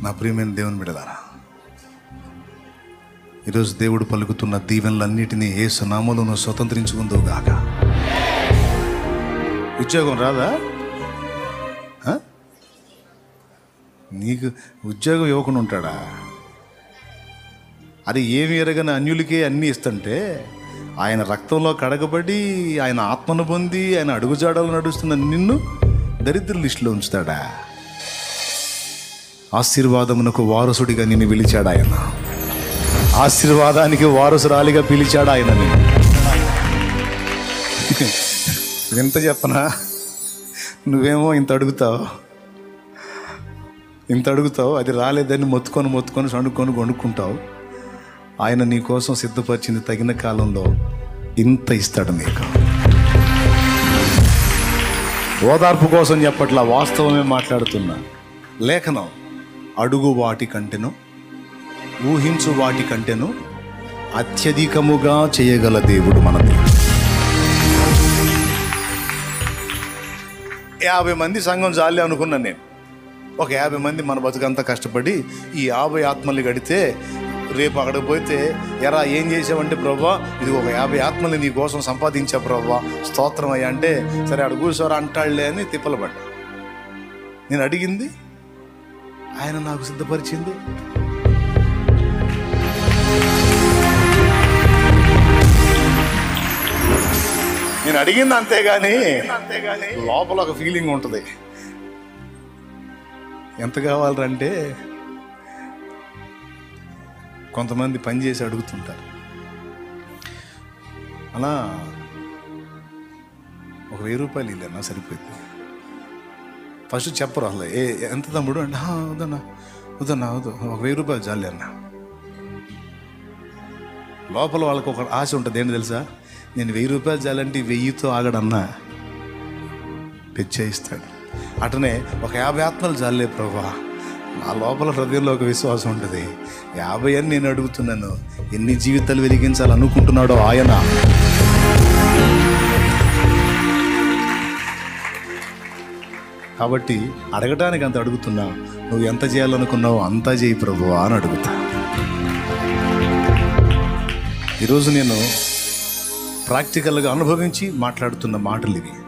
నా ప్రియమైన దేవుని బిడలారా ఈరోజు దేవుడు పలుకుతున్న దీవెనలన్నిటినీ ఏ సునామలను స్వతంత్రించుకుందో గాక ఉద్యోగం రాదా ఆ? నీకు ఉద్యోగం ఇవ్వకుండా ఉంటాడా అది ఏమి ఎరగని అన్యులకే అన్నీ ఇస్తుంటే ఆయన రక్తంలో కడగబడి ఆయన ఆత్మను పొంది ఆయన అడుగుజాడలు నడుస్తున్న నిన్ను దరిద్ర లిస్టులో ఉంచుతాడా ఆశీర్వాదమునకు వారసుడిగా నిన్ను పిలిచాడు ఆయన ఆశీర్వాదానికి వారసురాలిగా పిలిచాడు ఆయన నిన్ను ఎంత చెప్పనా నువ్వేమో ఇంత అడుగుతావు ఇంత అడుగుతావు అది రాలేదని మొత్తుకొని మొత్తుకొని సణుక్కొని కొనుక్కుంటావు ఆయన నీ కోసం సిద్ధపరిచింది తగిన కాలంలో ఇంత ఇస్తాడు నీకు ఓదార్పు కోసం చెప్పట్లా వాస్తవమే మాట్లాడుతున్నా లేఖనం అడుగు వాటి కంటెను ఊహించు వాటి కంటెను అత్యధికముగా చేయగల దేవుడు మన దేవుడు యాభై మంది సంఘం చాలే అనుకున్నాను నేను ఒక యాభై మంది మన బతుకంతా కష్టపడి ఈ యాభై ఆత్మల్ని గడితే రేపు అక్కడికి పోతే ఎరా ఏం చేసావంటే ప్రభా ఇది ఒక యాభై ఆత్మల్ని నీ కోసం సంపాదించా ప్రభా స్తోత్రం అయ్యా అంటే సరే అక్కడ కూర్చోరా అంటాడులే అని తిప్పలబడ్డా నేను అడిగింది ఆయన నాకు సిద్ధపరిచింది నేను అడిగింది అంతేగాని లోపల ఒక ఫీలింగ్ ఉంటుంది ఎంత కావాలంటే కొంతమంది పని చేసి అడుగుతుంటారు అలా ఒక వెయ్యి రూపాయలు ఇల్లన్నా సరిపోయింది ఫస్ట్ చెప్పరు అసలు ఏ ఎంత తమ్ముడు అంటే "ఆ, వద్దన్నా వద్దన్నా వద్దు ఒక వెయ్యి రూపాయలు చాలే అన్న లోపల వాళ్ళకి ఒక ఆశ ఉంటుంది ఏంటి తెలుసా నేను వెయ్యి రూపాయలు చాలంటే ఈ వెయ్యితో ఆగడన్నా పెచ్చేయిస్తాడు అటనే ఒక యాభై ఆత్మలు చాలే ప్రభా నా లోపల హృదయంలో ఒక విశ్వాసం ఉంటుంది యాభై అని నేను అడుగుతున్నాను ఎన్ని జీవితాలు వెలిగించాలనుకుంటున్నాడో ఆయన కాబట్టి అడగటానికి అంత అడుగుతున్నా నువ్వు ఎంత చేయాలనుకున్నావో అంతా చేయి ప్రభువా అని అడుగుతా ఈరోజు నేను ప్రాక్టికల్గా అనుభవించి మాట్లాడుతున్న మాటలు ఇవి